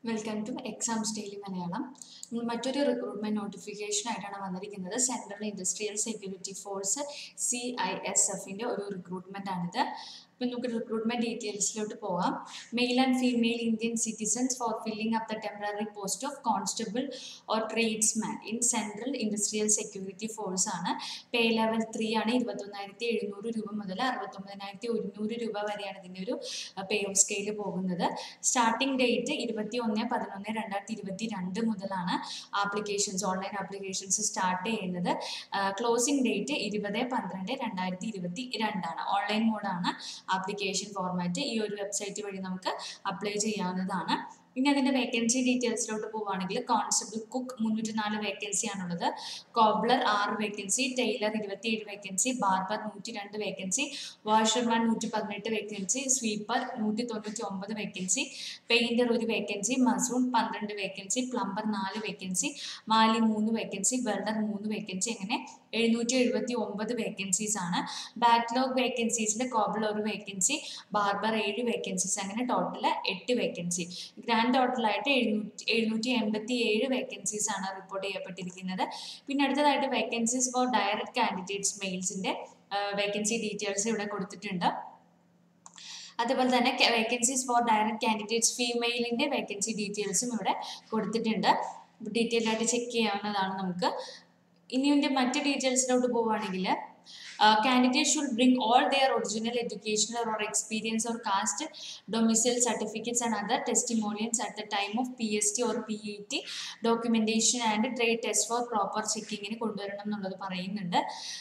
welcome to Exams Daily Malayalam നമ്മൾ മറ്റൊരു recruitment notification ആയിട്ടാണ് വന്നിരിക്കുന്നത് central industrial security force C I S എഫിൻ്റെ ഒരു റിക്രൂട്ട്മെന്റ് ആണിത് അപ്പം നമുക്ക് റിക്രൂട്ട്മെന്റ് ഡീറ്റെയിൽസിലോട്ട് പോകാം male and female Indian citizens for filling up the temporary post of constable or tradesman in central industrial security force ആണ് പേ ലെവൽ ത്രീ ആണ് ഇരുപത്തൊന്നായിരത്തി എഴുന്നൂറ് രൂപ മുതൽ അറുപത്തൊമ്പതിനായിരത്തി ഒരുന്നൂറ് രൂപ വരെയാണ് ഇതിൻ്റെ ഒരു പേ ഓഫ് സ്കെയിൽ പോകുന്നത് സ്റ്റാർട്ടിംഗ് ഡേറ്റ് ഇരുപത്തി ഒന്ന് പതിനൊന്ന് രണ്ടായിരത്തി ഇരുപത്തി രണ്ട് മുതലാണ് ആപ്ലിക്കേഷൻസ് ഓൺലൈൻ ആപ്ലിക്കേഷൻസ് സ്റ്റാർട്ട് ചെയ്യുന്നത് ക്ലോസിംഗ് ഡേറ്റ് ഇരുപത് പന്ത്രണ്ട് രണ്ടായിരത്തി ഇരുപത്തി രണ്ടാണ് ഓൺലൈൻ മോഡാണ് ആപ്ലിക്കേഷൻ ഫോർമാറ്റ് ഈ ഒരു വെബ്സൈറ്റ് വഴി നമുക്ക് അപ്ലൈ ചെയ്യാവുന്നതാണ് ഇനി അതിൻ്റെ വേക്കൻസി ഡീറ്റെയിൽസിലോട്ട് പോവുകയാണെങ്കിൽ കോൺസ്റ്റബിൾ കുക്ക് മുന്നൂറ്റി നാല് വേക്കൻസി ആണുള്ളത് കോബ്ലർ ആറ് വേക്കൻസി ടൈലർ ഇരുപത്തിയേഴ് വേക്കൻസി ബാർബർ നൂറ്റി രണ്ട് വേക്കൻസി വാഷർമാൻ നൂറ്റി പതിനെട്ട് വേക്കൻസി സ്വീപ്പർ നൂറ്റി തൊണ്ണൂറ്റി ഒമ്പത് വേക്കൻസി പെയിൻറ്റർ ഒരു വേക്കൻസി മസൂൺ പന്ത്രണ്ട് വേക്കൻസി പ്ലംബർ നാല് വേക്കൻസി മാലി മൂന്ന് വേക്കൻസി വെൽഡർ മൂന്ന് വേക്കൻസി അങ്ങനെ എഴുന്നൂറ്റി എഴുപത്തി ഒമ്പത് വേക്കൻസീസ് ആണ് ബാക്ക്ലോഗ് വേക്കൻസീസിൽ കോബിൾ ഒരു വേക്കൻസി ബാർബർ ഏഴ് വേക്കൻസീസ് അങ്ങനെ ടോട്ടൽ എട്ട് വേക്കൻസി ഗ്രാൻഡ് ടോട്ടലായിട്ട് എഴുന്നൂറ്റി എഴുന്നൂറ്റി എൺപത്തി ഏഴ് വേക്കൻസീസ് ആണ് റിപ്പോർട്ട് ചെയ്യപ്പെട്ടിരിക്കുന്നത് പിന്നെ അടുത്തതായിട്ട് വേക്കൻസീസ് ഫോർ ഡയറക്റ്റ് കാൻഡിഡേറ്റ്സ് മെയിൽസിൻ്റെ വേക്കൻസി ഡീറ്റെയിൽസ് ഇവിടെ കൊടുത്തിട്ടുണ്ട് അതുപോലെ തന്നെ വേക്കൻസീസ് ഫോർ ഡയറക്റ്റ് കാൻഡിഡേറ്റ്സ് ഫീമെയിലിൻ്റെ വേക്കൻസി ഡീറ്റെയിൽസും ഇവിടെ കൊടുത്തിട്ടുണ്ട് ഡീറ്റെയിൽ ആയിട്ട് ചെക്ക് ചെയ്യാവുന്നതാണ് നമുക്ക് ഇനി ഇതിൻ്റെ മറ്റ് ഡീറ്റെയിൽസിലോട്ട് പോവുകയാണെങ്കിൽ candidate should bring all their original educational or experience or caste domicile certificates and other testimonials at the time of PST or PET documentation and trade test for proper checking കൊണ്ടുവരണം എന്നുള്ളത് പറയുന്നുണ്ട്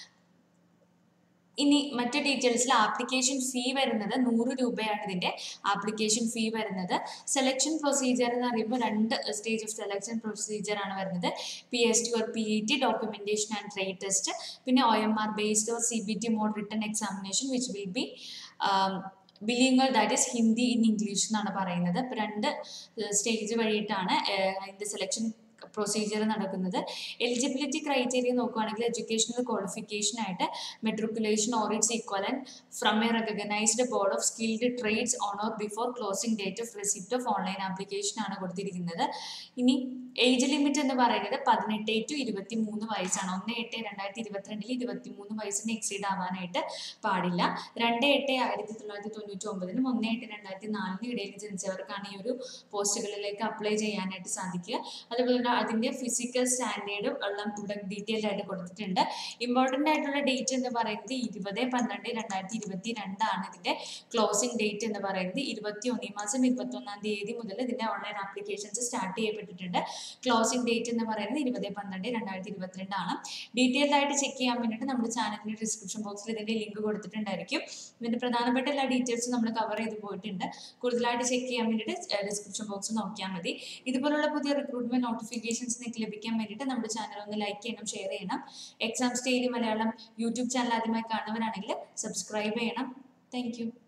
ഇനി മറ്റ് ഡീറ്റെയിൽസിൽ ആപ്ലിക്കേഷൻ ഫീ വരുന്നത് നൂറ് രൂപയാണ് ഇതിൻ്റെ application fee വരുന്നത് സെലക്ഷൻ പ്രൊസീജിയർ എന്ന് പറയുമ്പോൾ രണ്ട് സ്റ്റേജ് ഓഫ് സെലക്ഷൻ പ്രൊസീജിയർ ആണ് വരുന്നത് P S T or P E T documentation and trade test പിന്നെ O M R based or C B T mode written examination which will be bilingual that is Hindi in English എന്നാണ് പറയുന്നത് അപ്പോൾ രണ്ട് stage വഴിയിട്ടാണ് അതിൻ്റെ selection procedure നടക്കുന്നത് eligibility criteria നോക്കുകയാണെങ്കിൽ educational qualification ആയിട്ട് matriculation or its equivalent from a recognised board of skilled trades on or before closing date of receipt of online application ആണ് കൊടുത്തിരിക്കുന്നത് ഇനി ഏജ് ലിമിറ്റ് എന്ന് പറയുന്നത് പതിനെട്ട് ടു ഇരുപത്തി മൂന്ന് വയസ്സാണ് ഒന്ന് എട്ട് രണ്ടായിരത്തി ഇരുപത്തിരണ്ടിൽ ഇരുപത്തി മൂന്ന് വയസ്സിന് എക്സീഡ് ആവാനായിട്ട് പാടില്ല രണ്ട് എട്ട് ആയിരത്തി തൊള്ളായിരത്തി തൊണ്ണൂറ്റി ഒമ്പതിനും ഒന്ന് എട്ട് രണ്ടായിരത്തി നാലിന് ഇടയിൽ ജനിച്ചവർക്കാണ് ഈ ഒരു പോസ്റ്റുകളിലേക്ക് അപ്ലൈ ചെയ്യാനായിട്ട് സാധിക്കുക അതുപോലെ തന്നെ അതിൻ്റെ ഫിസിക്കൽ സ്റ്റാൻഡേർഡും എല്ലാം ഇവിടെ ഡീറ്റെയിൽഡ് ആയിട്ട് കൊടുത്തിട്ടുണ്ട് ഇമ്പോർട്ടൻ്റ് ആയിട്ടുള്ള ഡേറ്റ് എന്ന് പറയുന്നത് ഇരുപത് പന്ത്രണ്ട് രണ്ടായിരത്തി ഇരുപത്തി രണ്ടാണ് ഇതിൻ്റെ ക്ലോസിംഗ് ഡേറ്റ് എന്ന് പറയുന്നത് ഇരുപത്തി ഒന്ന് ഈ മാസം ഇരുപത്തി ഒന്നാം തീയതി മുതൽ ഇതിൻ്റെ ഓൺലൈൻ ആപ്ലിക്കേഷൻസ് സ്റ്റാർട്ട് ചെയ്യപ്പെട്ടിട്ടുണ്ട് ക്ലോസിംഗ് ഡേറ്റ് എന്ന് പറയുന്നത് ഇരുപത് പന്ത്രണ്ട് രണ്ടായിരത്തി ഇരുപത്തിരണ്ടാണ് ഡീറ്റെയിൽഡ് ആയിട്ട് ചെക്ക് ചെയ്യാൻ വേണ്ടിയിട്ട് നമ്മുടെ ചാനലിൻ്റെ ഡിസ്ക്രിപ്ഷൻ ബോക്സിൽ ഇതിൻ്റെ ലിങ്ക് കൊടുത്തിട്ടുണ്ടായിരിക്കും ഇതിൻ്റെ പ്രധാനപ്പെട്ട എല്ലാ ഡീറ്റെയിൽസും നമ്മൾ കവർ ചെയ്ത് പോയിട്ടുണ്ട് കൂടുതലായിട്ട് ചെക്ക് ചെയ്യാൻ വേണ്ടിയിട്ട് ഡിസ്ക്രിപ്ഷൻ ബോക്സ് നോക്കിയാൽ മതി ഇതുപോലുള്ള പുതിയ റിക്രൂട്ട്മെന്റ് നോട്ടിഫിക്കേഷൻസ് നിങ്ങൾക്ക് ലഭിക്കാൻ വേണ്ടിയിട്ട് നമ്മുടെ ചാനൽ ഒന്ന് ലൈക്ക് ചെയ്യണം ഷെയർ ചെയ്യണം Exams Daily Malayalam YouTube channel ആദ്യമായി കാണുന്നവരാണെങ്കിൽ സബ്സ്ക്രൈബ് ചെയ്യണം താങ്ക്